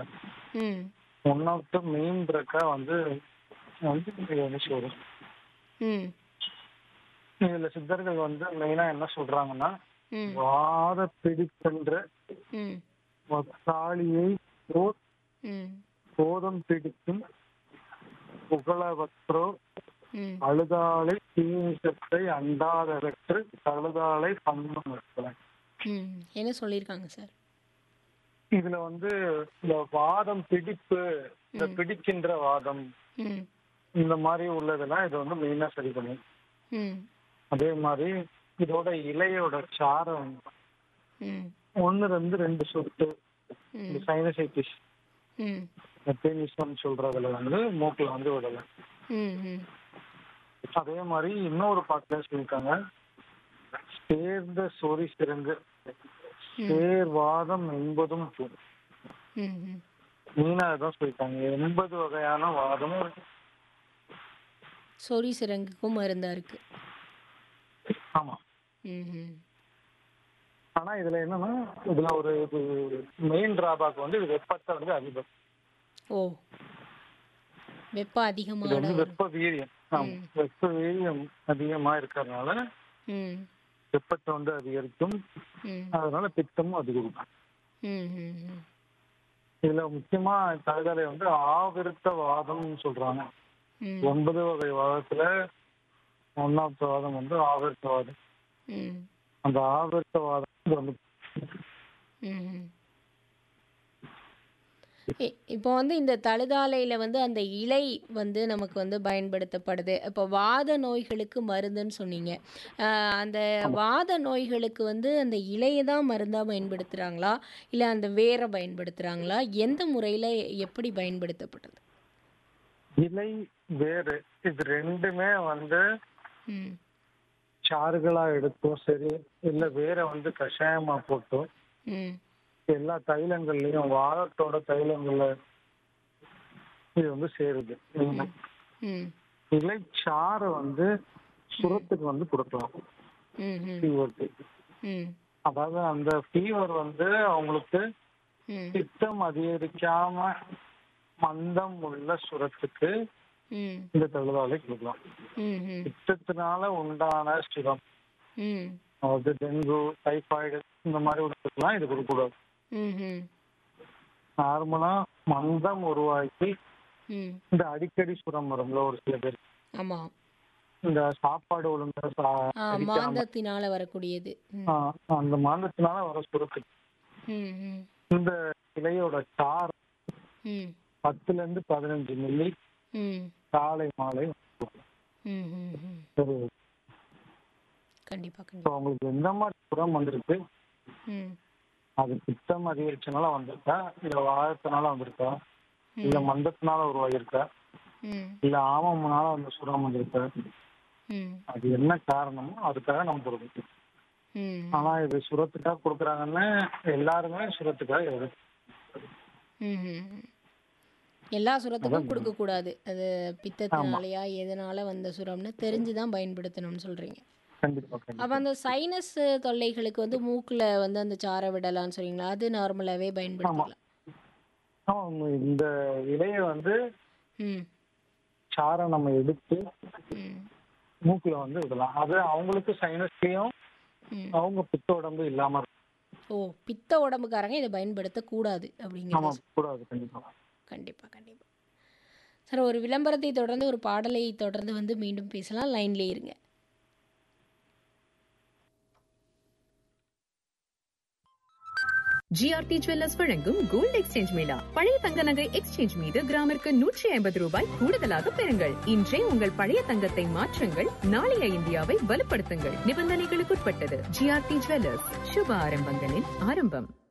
இல்லை ம் one of the main ட்ரக்கா வந்து வந்து இது வரும் ம் இதுல சித்தர்கள் வந்து மெயினா என்ன சொல்றாங்கன்னா ம் வாத பிடிக்கின்ற ம் வத்தாளியை போர் ம் போதம் பிடிக்கும் புகழவற்றோ ம் அழுதாலை தீமிசத்தை அண்டாதவற்று தழுதாலை பண்ணும் ம் என்ன சொல்லியிருக்காங்க சார் இதுல வந்து இந்த வாதம் பிடிப்பு இந்த பிடிக்கின்ற வாதம் ம் இந்த மாதிரி உள்ளதெல்லாம் இது வந்து மெயினா சரி பண்ணும் ம் அதே மாதிரி இதோட இலையோட சாரம் ம் ஒன்னு ரெண்டு ரெண்டு சொட்டு இந்த ம் சைனசைட்டிஸ் ம் மெத்தேனிசம் சொல்றதுல வந்து மூக்குல வந்து விடலாம் ம் ம் அதே மாதிரி இன்னொரு பாட்டுல சொல்லியிருக்காங்க சேர்ந்த சொறி சிறங்கு சேர்வாதம் என்பதும் பூ. ம் ம் மீனா தான் சொல்லியிருக்காங்க எண்பது வகையான வாதமும் இருக்கு. சொறி சிறங்குக்கும் மருந்தா இருக்கு ஆமா ம் ம் ஆனா இதுல என்னன்னா இதுல ஒரு மெயின் டிராபேக் வந்து இது வெப்பத்தை வந்து அதிகம் ஓ வெப்பம் இது அதிகமான வந்து வெப்ப வீரியம் ஆமா வெப்ப வீரியம் அதிகமா இருக்கிறதுனால ம் வெப்பத்தை வந்து அதிகரிக்கும் ம் அதனால பித்தமும் அதிகரிக்கும் ம் ம் ம் இதுல முக்கியமா தகவலை வந்து ஆவிருத்த வாதம்னு சொல்றாங்க ம் ஒன்பது வகை வாதத்துல ஒன்னாவது வாதம் வந்து ஆவிருத்த வாதம் ம் அந்த ஆவிருத்த வாதம் வந்து ம் இ- இப்போ வந்து இந்த தழுதாலையில் வந்து அந்த இலை வந்து நமக்கு வந்து பயன்படுத்தப்படுது இப்போ வாத நோய்களுக்கு மருந்துன்னு சொன்னீங்க ஆஹ் அந்த வாத நோய்களுக்கு வந்து அந்த இலையை தான் மருந்தாக பயன்படுத்துகிறாங்களா இல்லை அந்த வேரை பயன்படுத்துகிறாங்களா எந்த முறையில் எப்படி பயன்படுத்தப்படுது இலை வேறு இது ரெண்டுமே வந்து ம் சாறுகளா எடுத்தும் சரி இல்ல வேற வந்து கஷாயமா போட்டும் ம் எல்லா தைலங்கள்லயும் வாழத்தோட தைலங்கள்ல இது வந்து சேருது ம் இலைச்சாறு வந்து சுரத்துக்கு வந்து கொடுக்கலாம் ம் ம் ஃபீவருக்கு ம் அதாவது அந்த ஃபீவர் வந்து அவங்களுக்கு ம் பித்தம் அதிகரிக்காம மந்தம் உள்ள சுரத்துக்கு ம் இந்த தழுதாலை கொடுக்கலாம் ம் ம் பித்தத்தினால உண்டான சுரம் ம் அதாவது டெங்கு டைஃபாய்டு இந்த மாதிரி உள்ளதுக்கெல்லாம் இது கொடுக்கக்கூடாது ம் ம் நார்மலா மந்தம் உருவாக்கி ம் இந்த அடிக்கடி சுரம் வரும்ல ஒரு சில பேர் ஆமாம் இந்த சாப்பாடு ஒழுங்கா சா- ஆ அடிக்காம மாந்தத்தினால வரக்கூடியது ம் ஆ, அந்த மாந்தத்தினால வர சுரத்து ம் ம் இந்த இலையோட சார் ம் பத்துல இருந்து பதினஞ்சு மில்லி ம் காலை மாலை ம் ம் ம் சரி கண்டிப்பாக இப்போ கண்டிப்பாக உங்களுக்கு எந்த மாதிரி சுரம் வந்திருக்கு ம் அது பித்தம் அதிகரிச்சனால வந்திருக்கா இல்ல வாதத்தினால வந்திருக்கா இல்ல மந்தத்தினால உருவாகியிருக்கா ம் இல்ல ஆமம்னால அந்த சுரம் வந்திருக்கா ம் அது என்ன காரணமோ அதுக்காக நம்ம கொடுக்கணும் ம் ஆனா இது சுரத்துக்காக கொடுக்குறாங்கன்னு எல்லாருமே சுரத்துக்காக எழுது ம் ம். எல்லா சுரத்துக்கும் கொடுக்கக்கூடாது அது பித்தத்தினாலயா எதனால வந்த சுரம்னு தெரிஞ்சு தான் பயன்படுத்தணும்னு சொல்கிறீங்க கண்டிப்பா கண்டிப்பா அப்போ அந்த சைனஸ் தொல்லைகளுக்கு வந்து மூக்கில் வந்து அந்த சாரை விடலாம்னு சொல்றீங்களா அது நார்மலாகவே பயன்படுத்தலாம் ஆமா, இந்த இலையை வந்து ம் சாரை நம்ம எடுத்து ம் மூக்குல வந்து விடலாம் அது அவங்களுக்கு சைனஸ்லயும் ம் அவங்க பித்த உடம்பு இல்லாம இருக்கும். ஓ பித்த உடம்புக்காரங்க இதை பயன்படுத்தக்கூடாது ஆமா அப்படிங்கிறது கூடாது கண்டிப்பா கண்டிப்பாக கண்டிப்பாக சார் ஒரு விளம்பரத்தை தொடர்ந்து ஒரு பாடலை தொடர்ந்து வந்து மீண்டும் பேசலாம் லைன்லேயே இருங்க ஜிஆர்டி ஜுவல்லர்ஸ் வழங்கும் கோல்ட் எக்ஸ்சேஞ்ச் மேளா பழைய தங்க நகை எக்ஸ்சேஞ்ச் மீது கிராமிற்கு நூற்றி ஐம்பது ரூபாய் கூடுதலாக பெறுங்கள் இன்றே உங்கள் பழைய தங்கத்தை மாற்றுங்கள் நாளைய இந்தியாவை வலுப்படுத்துங்கள் நிபந்தனைகளுக்குட்பட்டது ஜிஆர்டி ஜுவல்லர்ஸ் சுப ஆரம்பங்களின் ஆரம்பம்